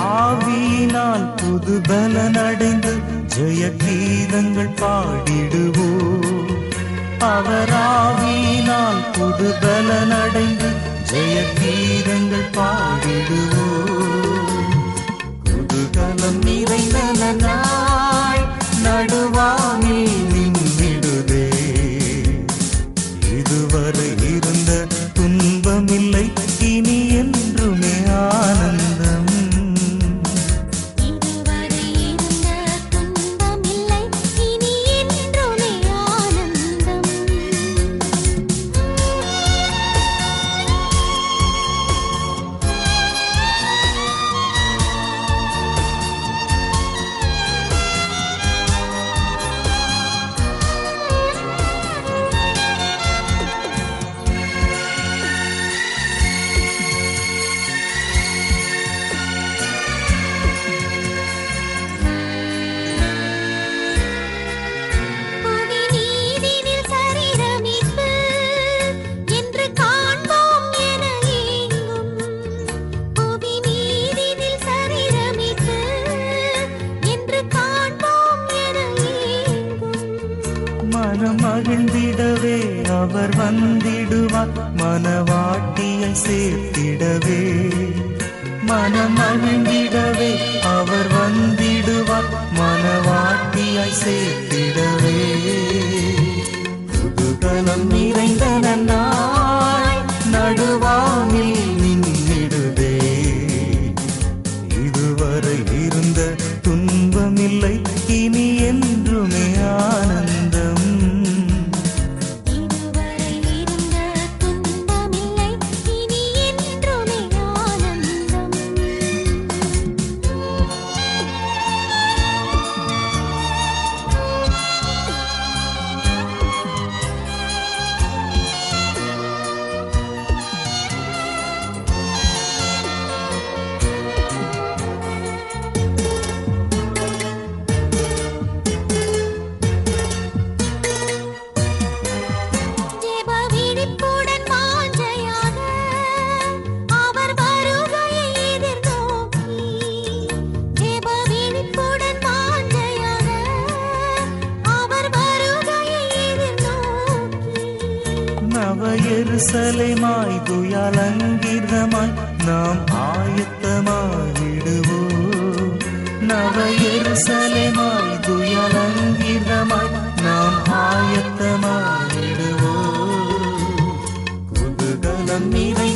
ஆவியினால் புது பலனடைந்து ஜெய கீதங்கள் பாடிடுவோம் அவர் ஆவியினால் புது பலனடைந்து ஜெய கீதங்கள் பாடிடுவோம் குதூகலம் நிறைந்த நாள் நடுவானில் நின்றிடுதே இதுவரை இருந்த துன்பமில்லை இனி என்றுமே ஆனந்தம் இதுவரை இருந்த துன்பமில்லை இனி என்றுமே ஆனந்தம் புவி நீதினில் சரீரமிப்பு என்று காண்போம் என ஏங்கும் புவி நீதினில் சரீரமிப்பு என்று காண்போம் என ஏங்கும் மனம் மகிழ்ந்திடவே அவர் வந்திடுவார் மனவாட்டியை சேர்த்திடவே மனம் மகிழ்ந்திடவே அவர் வந்திடுவார் மனவாட்டியை சேர்த்திடவே குதூகலம் நிறைந்த நாள் நடுவானில் நின்றிடுதே இதுவரை இருந்த துன்பமில்லை இனி என்றுமே ஆனந்தம் இதுவரை இருந்த துன்பமில்லை இனி என்றுமே ஆனந்தம் ஜெப விழிப்புடன் வாஞ்சையாக அவர் வருகையை எதிர்நோக்கி ஜெப விழிப்புடன் வாஞ்சையாக அவர் வருகையை எதிர்நோக்கி நவ எருசலேமாய் துயலங்கிதமாய் நாம் ஆயத்தமாகிடுவோம் நவ எருசலேமாய் துயலங்கிதமாய் நாம் ஆயத்தமாகிடுவோம் குதூகலம் நிறை